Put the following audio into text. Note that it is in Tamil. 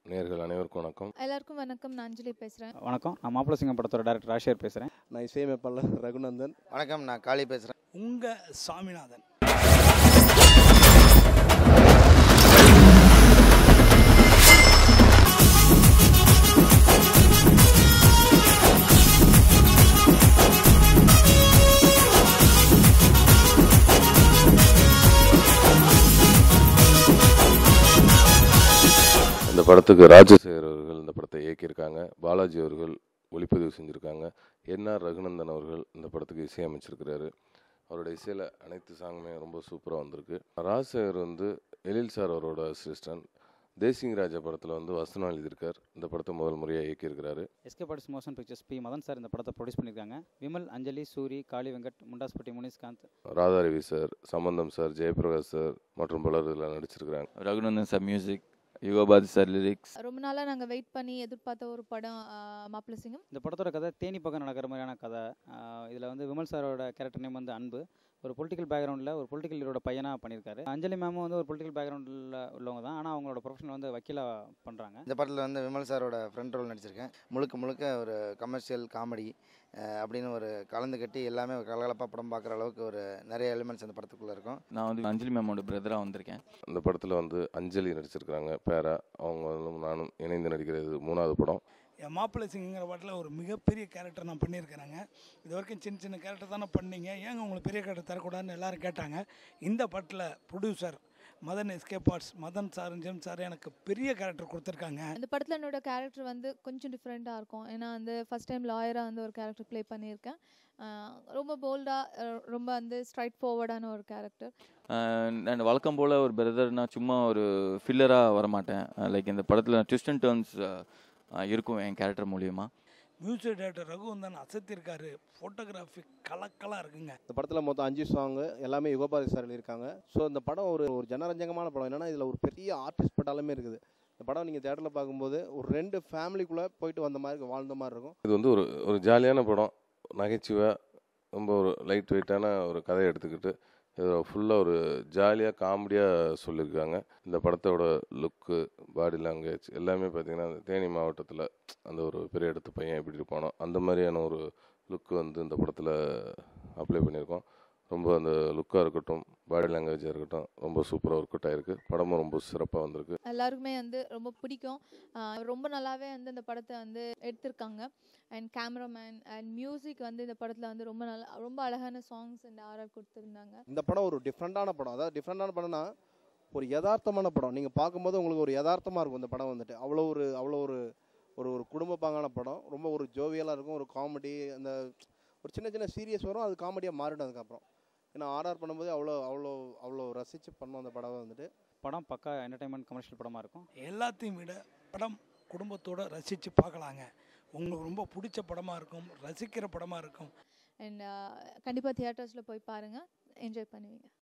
நேர்கள் அனைவருக்கும் வணக்கம் எல்லாருக்கும் வணக்கம் நான் அஞ்சலி பேசுகிறேன் வணக்கம் நான் மாப்பிள சிங்கம் படத்தோட டேரக்டர் ராஷியர் பேசுகிறேன் நான் இசையமைப்பாளர் ரகுநந்தன் வணக்கம் நான் காளி பேசுகிறேன் உங்க சாமிநாதன் இந்த படத்துக்கு ராஜசேகர் அவர்கள் இந்த படத்தை இயக்கியிருக்காங்க பாலாஜி அவர்கள் ஒளிப்பதிவு செஞ்சுருக்காங்க என்ஆர் ரகுநந்தன் அவர்கள் இந்த படத்துக்கு இசையமைச்சிருக்கிறாரு அவரோட இசையில் அனைத்து சாங்குமே ரொம்ப சூப்பராக வந்திருக்கு ராஜசேகர் வந்து எழில் சார் அவரோட அசிஸ்டன்ட் தேசிங் ராஜா படத்தில் வந்து வசனம் எழுதியிருக்கார் இந்த படத்தை முதல் முறையாக இயக்கியிருக்கிறாரு எஸ்கே பட்ஸ் motion pictures P Madan sir இந்த படத்தை ப்ரொடியூஸ் பண்ணியிருக்காங்க Vimal Anjali Soori Kaali Venkat Mundasupatti Munishkanth Radharavi sir Sambandham sir Jayaprakash sir மற்றும் பலர் இதில் நடிச்சிருக்கிறாங்க Raghunandan sir music Yugabharathi sir lyrics ரொம்ப நாளாக நாங்கள் வெயிட் பண்ணி எதிர்பார்த்த ஒரு படம் மாப்பிள்ள சிங்கம் இந்த படத்தோட கதை தேனி பக்கம் நடக்கிற மாதிரியான கதை இதில் வந்து விமல் சாரோட கேரக்டர் நேம் வந்து அன்பு ஒரு பொலிட்டிக்கல் பேக்ரவுண்டில் ஒரு பொலிட்டிக்கல் ஹீரோட பையனாக பண்ணியிருக்காரு அஞ்சலி மேமும் வந்து ஒரு பொலிட்டிக்கல் பேக்ரவுண்டில் உள்ளவங்க தான் ஆனால் அவங்களோட ப்ரொஃபஷன் வந்து வக்கீலாக பண்ணுறாங்க இந்த படத்தில் வந்து விமல் சாரோட ஃப்ரண்ட் ரோல் நடிச்சிருக்கேன் முழுக்க முழுக்க ஒரு கமர்ஷியல் காமெடி அப்படின்னு ஒரு கலந்து கட்டி எல்லாமே ஒரு கலகலப்பாக படம் பார்க்குற அளவுக்கு ஒரு நிறைய எலிமெண்ட்ஸ் அந்த படத்துக்குள்ளே இருக்கும் நான் வந்து அஞ்சலி மேமோட பிரதராக வந்திருக்கேன் இந்த படத்தில் வந்து அஞ்சலி நடிச்சிருக்கிறாங்க பேரா அவங்க வந்து நானும் இணைந்து நடிக்கிறது மூணாவது படம் என் மாப்பிள்ளை சிங்கிற பாட்டில் ஒரு மிகப்பெரிய கேரக்டர் நான் பண்ணியிருக்கிறேங்க இது வரைக்கும் சின்ன சின்ன கேரக்டர் தானே பண்ணீங்க ஏங்க உங்களுக்கு பெரிய கேரக்டர் தரக்கூடாதுன்னு எல்லாரும் கேட்டாங்க இந்த பாட்டில் ப்ரொடியூசர் மதன் எஸ்கே பார்ட்ஸ் மதன் சார் ஜெம் சார் எனக்கு பெரிய கேரக்டர் கொடுத்துருக்காங்க இந்த படத்தில் என்னோட கேரக்டர் வந்து கொஞ்சம் டிஃப்ரெண்ட்டாக இருக்கும் ஏன்னா வந்து ஃபஸ்ட் டைம் லாயராக வந்து ஒரு கேரக்டர் ப்ளே பண்ணியிருக்கேன் ஆஹ் ரொம்ப போல்டாக ரொம்ப வந்து ஸ்ட்ரைட் ஃபார்வர்டான ஒரு கேரக்டர் நான் வழக்கம் போல் ஒரு பிரதர்னா சும்மா ஒரு ஃபில்லராக வரமாட்டேன் லைக் இந்த படத்தில் ட்விஸ்ட் அண்ட் டர்ன்ஸ் இருக்கும் என் கேரக்டர் மூலியமா மியூசிக் டைரக்டர் ரகுவந்தன் அசத்திருக்காரு ஃபோட்டோகிராஃபி கலக்கலாக இருக்குங்க இந்த படத்தில் மொத்தம் அஞ்சு சாங்கு எல்லாமே யுகபாதி சார் எழுதியிருக்காங்க ஸோ இந்த படம் ஒரு ஒரு ஜனரஞ்சகமான படம் என்னன்னா இதில் ஒரு பெரிய ஆர்டிஸ்ட் பட்டாலுமே இருக்குது இந்த படம் நீங்கள் தேட்டரில் பார்க்கும்போது ஒரு ரெண்டு ஃபேமிலிக்குள்ளே போயிட்டு வந்த மாதிரி இருக்கும், வாழ்ந்த மாதிரி இருக்கும் இது வந்து ஒரு ஒரு ஜாலியான படம் நகைச்சுவை ரொம்ப ஒரு லைட் வெயிட்டான ஒரு கதையை எடுத்துக்கிட்டு இது ஃபுல்லாக ஒரு ஜாலியாக காமெடியாக சொல்லியிருக்காங்க இந்த படத்தோட லுக்கு பாடி லாங்குவேஜ் எல்லாமே பார்த்தீங்கன்னா அந்த தேனி மாவட்டத்தில் அந்த ஒரு பெரிய இடத்து பையன் எப்படி இருப்பானோ அந்த மாதிரியான ஒரு லுக்கு வந்து இந்த படத்தில் அப்ளை பண்ணியிருக்கோம் ரொம்ப அந்த லுக்காக இருக்கட்டும் பாடி லாங்குவேஜாக இருக்கட்டும் ரொம்ப சூப்பராக ஒர்க் அவுட் ஆயிருக்கு படமும் ரொம்ப சிறப்பாக வந்திருக்கு எல்லாருக்குமே வந்து ரொம்ப பிடிக்கும் ஆஹ் ரொம்ப நல்லாவே வந்து இந்த படத்தை வந்து எடுத்திருக்காங்க அண்ட் கேமராமேன் அண்ட் மியூசிக் வந்து இந்த படத்தில் வந்து ரொம்ப நல்லா ரொம்ப அழகான சாங்ஸ் அண்ட் ஆர்ஆர் கொடுத்துருந்தாங்க இந்த படம் ஒரு டிஃப்ரெண்ட்டான படம் அதாவது டிஃப்ரெண்ட்டான படம்னா ஒரு யதார்த்தமான படம் நீங்கள் பார்க்கும்போது உங்களுக்கு ஒரு யதார்த்தமாக இருக்கும் இந்த படம் வந்துட்டு அவ்வளோ ஒரு அவ்வளோ ஒரு ஒரு ஒரு குடும்ப பாங்கான படம் ரொம்ப ஒரு ஜோவியலாக இருக்கும் ஒரு காமெடி அந்த ஒரு சின்ன சின்ன சீரியஸ் வரும் அது காமெடியாக மாறிடும் அதுக்கப்புறம் ஏன்னா ஆர்ஆர் பண்ணும்போது அவ்வளோ அவ்வளோ அவ்வளோ ரசித்து பண்ணோம் அந்த படம் வந்துட்டு படம் பக்கா என்டர்டைன்மெண்ட் கமர்ஷியல் படமாக இருக்கும் எல்லாத்தையும் விட படம் குடும்பத்தோட ரசித்து பார்க்கலாங்க உங்களுக்கு ரொம்ப பிடிச்ச படமாக இருக்கும் ரசிக்கிற படமாக இருக்கும் அண்ட் கண்டிப்பாக தியேட்டர்ஸில் போய் பாருங்கள் என்ஜாய் பண்ணுவீங்க